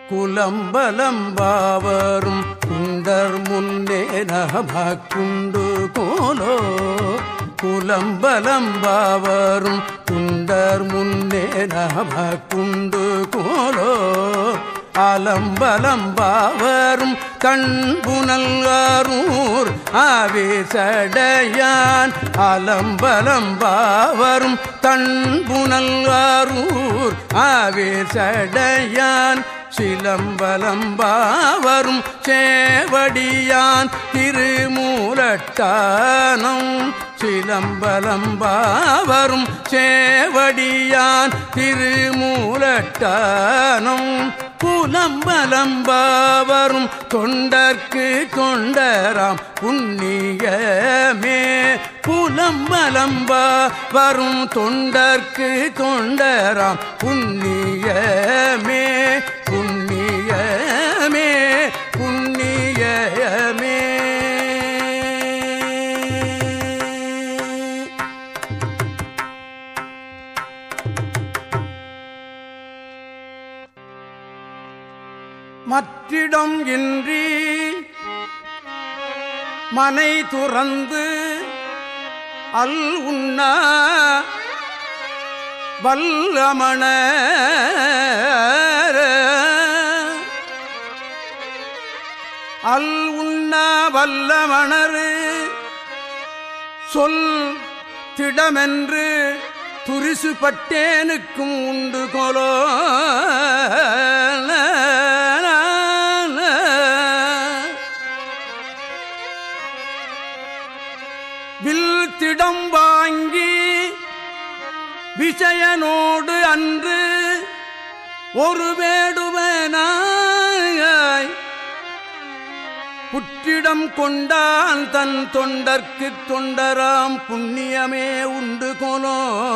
குலம்பலம்பாவரும் குண்டர் முன்னே நமக்குண்டு கோலோ குலம்பலம்பாவரும் குண்டர் முன்னே நமக்குண்டு கோலோ அலம்பலம்பாவரும் கண்புனல்காரூர் ஆவேசடையான் அலம்பலம்பாவரும் தன்புனல்காரூர் ஆவேசடையான் சிலம்பலம்பாவரும் சேவடியான் திருமூலட்டானம் சிலம்பலம்பாவரும் சேவடியான் திருமூலட்டானம் புலம்பலம்பாவரும் தொண்டர்க்கு தொண்டராம் புண்ணியமே புலம்பலம்பா வரும் தொண்டர்க்கு தொண்டராம் புண்ணியமே புண்ணியமே புண்ணியமே மற்றிடம் இன்றி மனை துறந்து அல் உண்ண வல்லமண அல் உண்ண வல்லமணரு சொல் திடமென்று துரிசு பட்டேனுக்கும் உண்டு கொலோ வில் திடம் வாங்கி விஷயனோடு அன்று ஒரு வேடுவனாய் புற்றிடம் கொண்டான் தன் தொண்டர்க்கு தொண்டராம் புண்ணியமே உண்டு கொலோ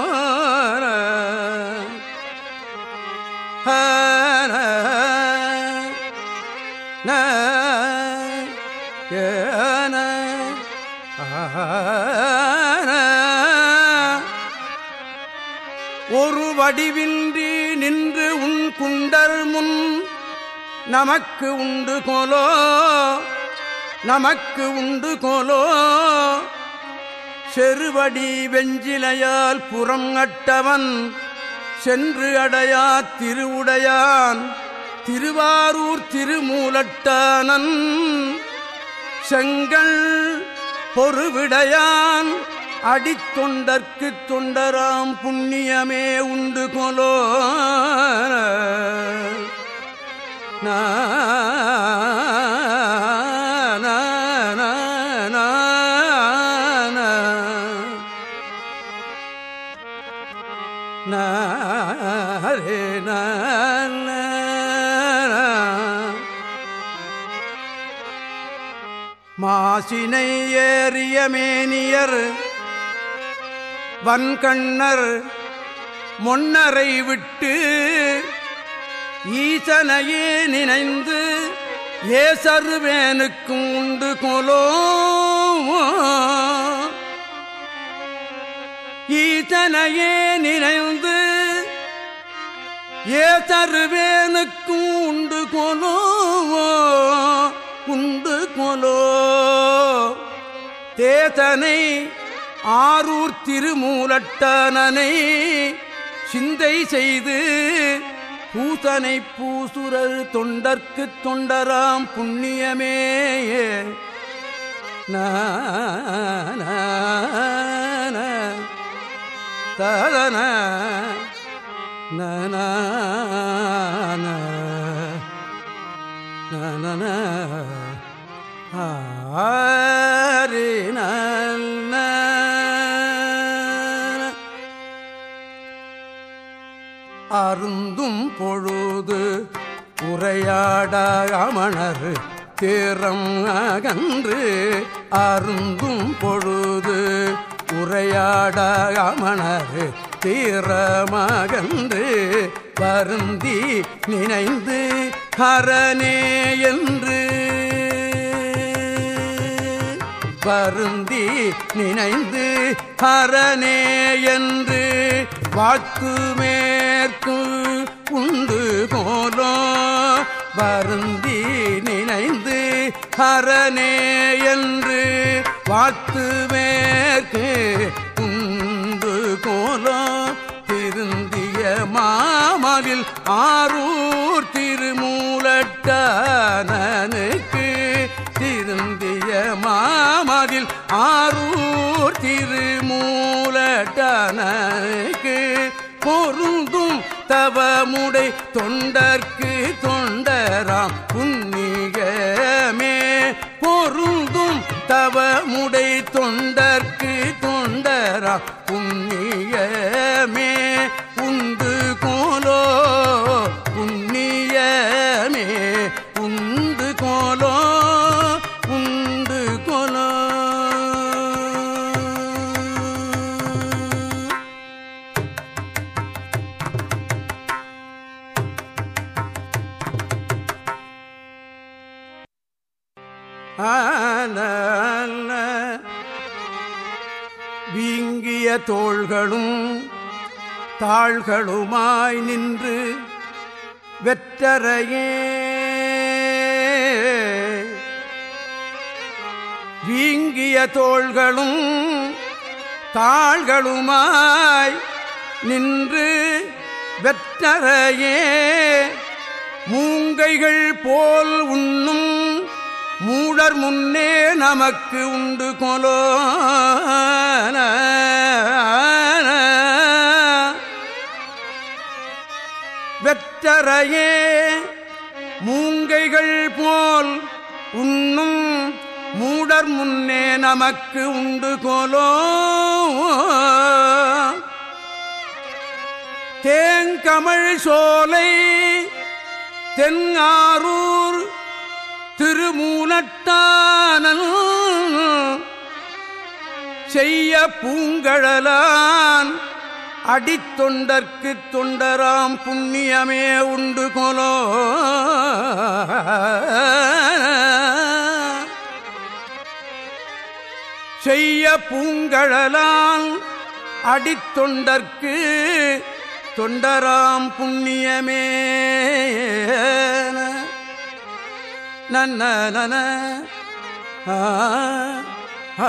ஒரு வடிவின்றி நின்று உன் குண்டர் முன் நமக்கு உண்டு கோலோ நமக்கு உண்டு கோலோ செருவடி வெஞ்சிலையால் புறம் அட்டவன் சென்று அடையா திருவுடையான் திருவாரூர் திருமூலட்டானன் செங்கல் பொறுவிடையான் அடித்தொண்டற்கு தொண்டராம் புண்ணியமே உண்டு கொலோ நா நா, நா, நா, நா. நா, ரே, நா, நா, நா. மாசினை ஏறிய மேனியர் வன்கண்ணர் மொன்னரை விட்டு ஈசனையே நினைந்து ஏசருவேனுக்கும் உண்டு கொலோ ஈசனையே நினைந்து ஏசருவேனுக்கும் உண்டு கொலோ உண்டு கொலோ தேதனை ஆரூர் திருமூலட்டனனை சிந்தை செய்து பூசனை பூசுரர் தொண்டர்க்கு தொண்டராம் புண்ணியமே நான ததன நன நன ஆரி நன்ன அருந்தும் பொழுது உரையாட அமணர் தேரம் அகன்று அருந்தும் பொழுது உரையாட அமணர் தீரமகன்று வருந்தி நினைந்து ஹரனே என்று வருந்தி நினைந்து ஹரனே என்று வாக்கு மேற்கு உண்டு போலோ வருந்தி நினைந்து ஹரனே என்று வாத்து மேற்கு உண்டு கோலோ திருந்திய மாமதில் ஆரூர் திருமூலட்டனனுக்கு திருந்திய மாமதில் ஆரூர் திருமூலட்டனனுக்கு பொருந்தும் தவமுடை தொண்டர்க்கு தொண்டராம் புண்ணியமே பொருந்தும் தவமுடை தொண்டர்க்கு தொண்டராம் புண்ணியமே உண்டு கோலோ புண்ணியமே உண்டு கோலோ உண்டு கோலோ ஆன வீங்கிய தோள்களும் தாள்களுமாய் நின்று வெற்றரையே வீங்கிய தோள்களும் தாள்களுமாய் நின்று வெற்றரையே மூங்கைகள் போல் உண்ணும் மூடர் முன்னே நமக்கு உண்டு கொலோ வெற்றரையே மூங்கைகள் போல் உண்ணும் மூடர் முன்னே நமக்கு உண்டு கோலோ தேங்கமழ் சோலை தென்னாரூர் திருமூலட்டானன் செய்ய பூங்கழலான் அடித்தொண்டற்கு தொண்டராம் புண்ணியமே உண்டு கொலோ செய்ய பூங்கழலான் அடித்தொண்டற்கு தொண்டராம் புண்ணியமே நன்ன நன ஆ ஆ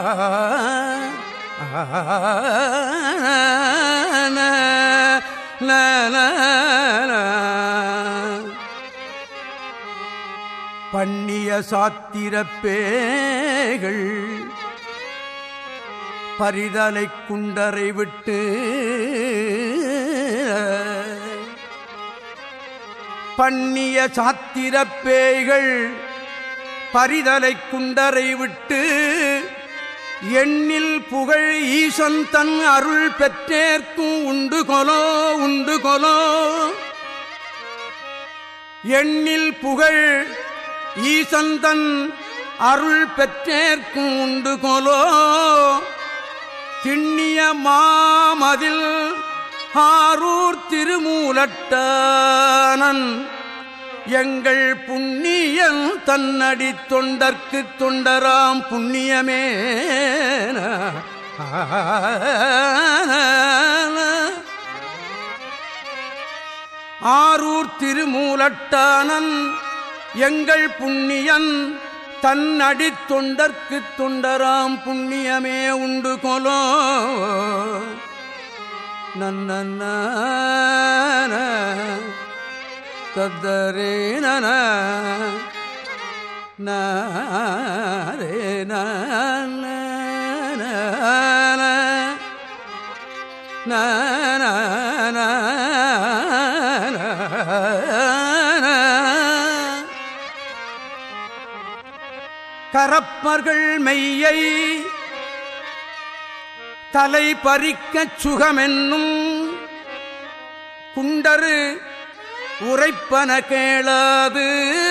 பண்ணிய சாத்திரப்பேகள் பரிதலை குண்டரை விட்டு பண்ணிய சாத்திரப்பேய்கள் பரிதலை குண்டரை விட்டு எண்ணில் புகழ் ஈசன் தன் அருள் பெற்றேற்கும் உண்டு கொலோ உண்டு கொலோ எண்ணில் புகழ் ஈசன் தன் அருள் பெற்றேற்கும் உண்டு கொலோ திண்ணிய மாமதில் ஆரூர் திருமூலட்டானன் எங்கள் புண்ணியன் தன்னடி தொண்டர்க்கு தொண்டராம் புண்ணியமே ஆரூர் திருமூலட்டானன் எங்கள் புண்ணியன் தன்னடி தொண்டர்க்கு தொண்டராம் புண்ணியமே உண்டு கொலோ நன்ன தத்தரே நன நாரே கரப்பர்கள் மெய்யை தலை பறிக்கச் சுகமென்னும் குண்டரு உரைப்பன கேளாது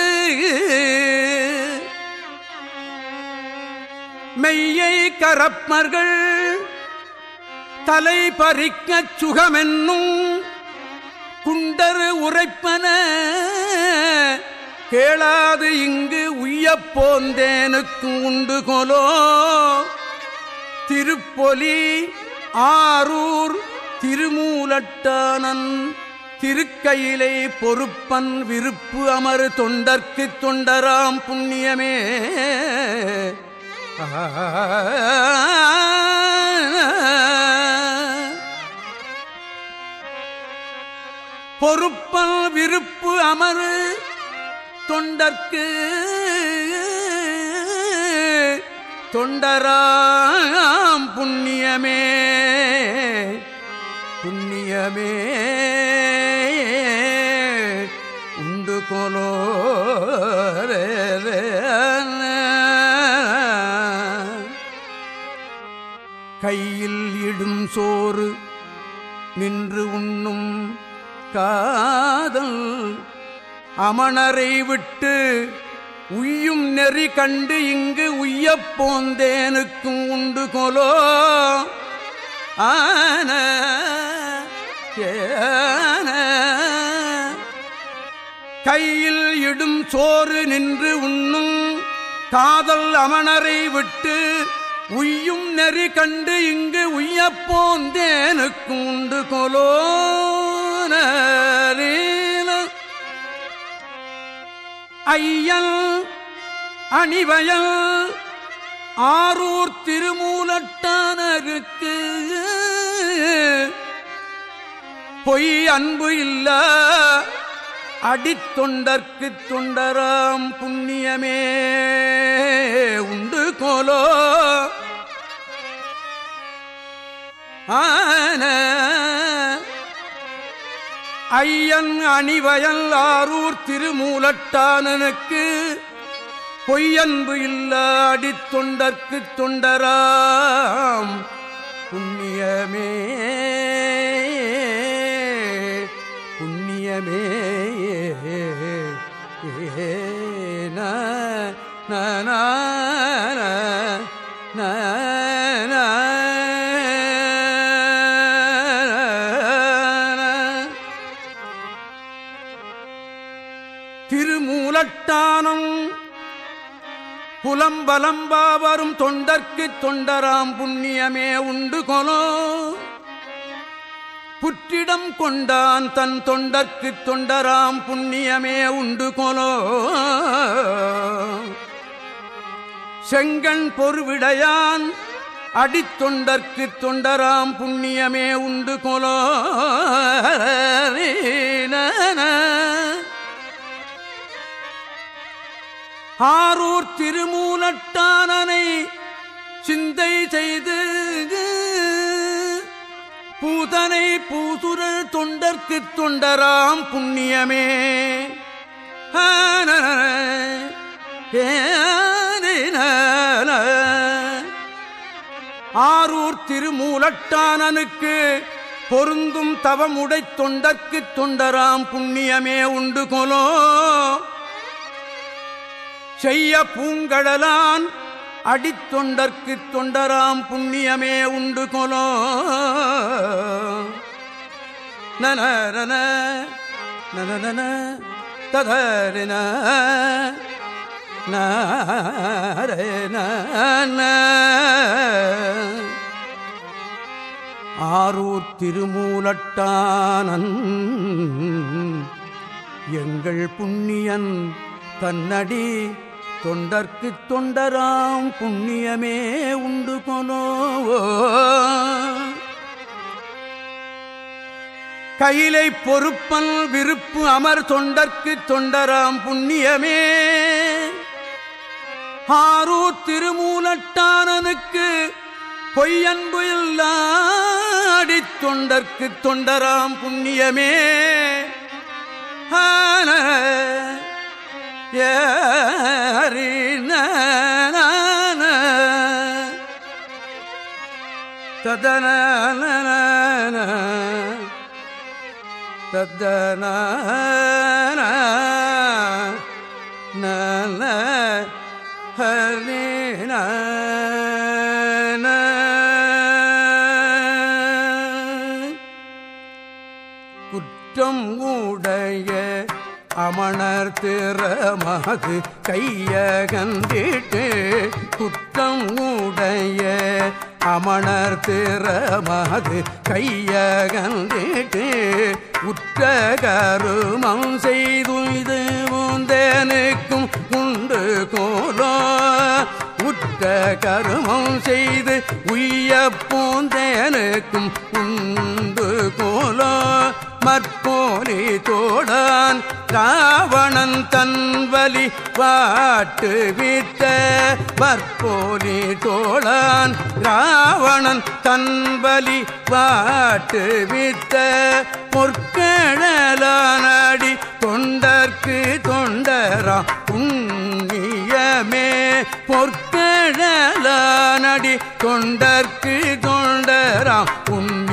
மெய்யை கரப்பர்கள் தலை பறிக்கச் சுகமென்னும் குண்டரு உரைப்பன கேளாது இங்கு உய்யப் போந்தேனுக்கு உண்டு கொலோ திருப்பொலி ஆரூர் திருமூலட்டானன் திருக்க கையிலை பொறுப்பன் விருப்பு அமரு தொண்டர்க்கு தொண்டராம் புண்ணியமே பொறுப்பல் விருப்பு அமரு தொண்டர்க்கு தொண்டராம் புண்ணியமே புண்ணியமே உண்டு கொலோ கையில் இடும் சோறு நின்று உண்ணும் காதல் அமணரை விட்டு உய்யும் நெறி கண்டு இங்கு உய்யப் போந்தேனுக்கும் உண்டு கொலோ ஆன ஏன கையில் இடும் சோறு நின்று உண்ணும் காதல் அமணரை விட்டு உய்யும் நெறி கண்டு இங்கு உய்யப் போந்தேனுக்கும் உண்டு கொலோ நரீன ஐயன் அணிவயல் ஆரூர் திருமூலட்டானருக்கு பொய் அன்பு இல்ல அடித்தொண்டர்க்கு தொண்டராம் புண்ணியமே உண்டு கோலோ ஆன ஐயன் அணிவயல் ஆரூர் திருமூலட்டானனுக்கு பொய்யன்பு இல்ல அடித்தொண்டர்க்கு தொண்டராம் புண்ணியமே புண்ணியமே ஏன நன திருமூலட்டானம் புலம்பலம்பா வரும் தொண்டர்க்கு தொண்டராம் புண்ணியமே உண்டு கொலோ புற்றிடம் கொண்டான் தன் தொண்டர்க்கு தொண்டராம் புண்ணியமே உண்டு கொலோ செங்கண் பொறுவிடையான் அடித்தொண்டர்க்கு தொண்டராம் புண்ணியமே உண்டு கொலோ ஆரூர் திருமூலட்டானனை சிந்தை செய்து பூதனை பூசுர தொண்டர்க்கு தொண்டராம் புண்ணியமே ஆரூர் திருமூலட்டானனுக்கு பொருந்தும் தவமுடை தொண்டர்க்கு தொண்டராம் புண்ணியமே உண்டு கொலோ செய்ய பூங்கடலான் அடித்தொண்டர்க்கு தொண்டராம் புண்ணியமே உண்டு கொலோ நனரன நனன ததரின ஆரூர் திருமூலட்டானன் எங்கள் புண்ணியன் தன்னடி தொண்டர்க்கு தொண்டராம் புண்ணியமே உண்டு கொலோ கையிலை பொறுப்பல் விருப்பு அமர் தொண்டர்க்கு தொண்டராம் புண்ணியமே ஆரூர் திருமூலட்டானனுக்கு பொய்யன்பு இல்லாடி தொண்டர்க்கு தொண்டராம் புண்ணியமே ஆன ஏறின ததன தத்தன நல ஹரிண குற்றம் உடைய அமணர் திறமது கையகந்திட்டு குற்றம் உடைய அமணர் திறமது கையகந்திட்டு உற்ற கருமம் செய்து இது முந்தனுக்கும் உண்டு கோலோ உற்ற கருமம் செய்து உய்ய பூந்தேனுக்கும் உண்டு கோலோ மற்போலி தோழான் ராவணன் தன்வலி பாட்டு வித்த மற்போலி தோழான் ராவணன் தன்வலி பாட்டு வித்த பொற்கழலானடி தொண்டர்க்கு தொண்டரா புண்ணியமே பொற்கழலானடி தொண்டர்க்கு தொண்டரா புண்ணிய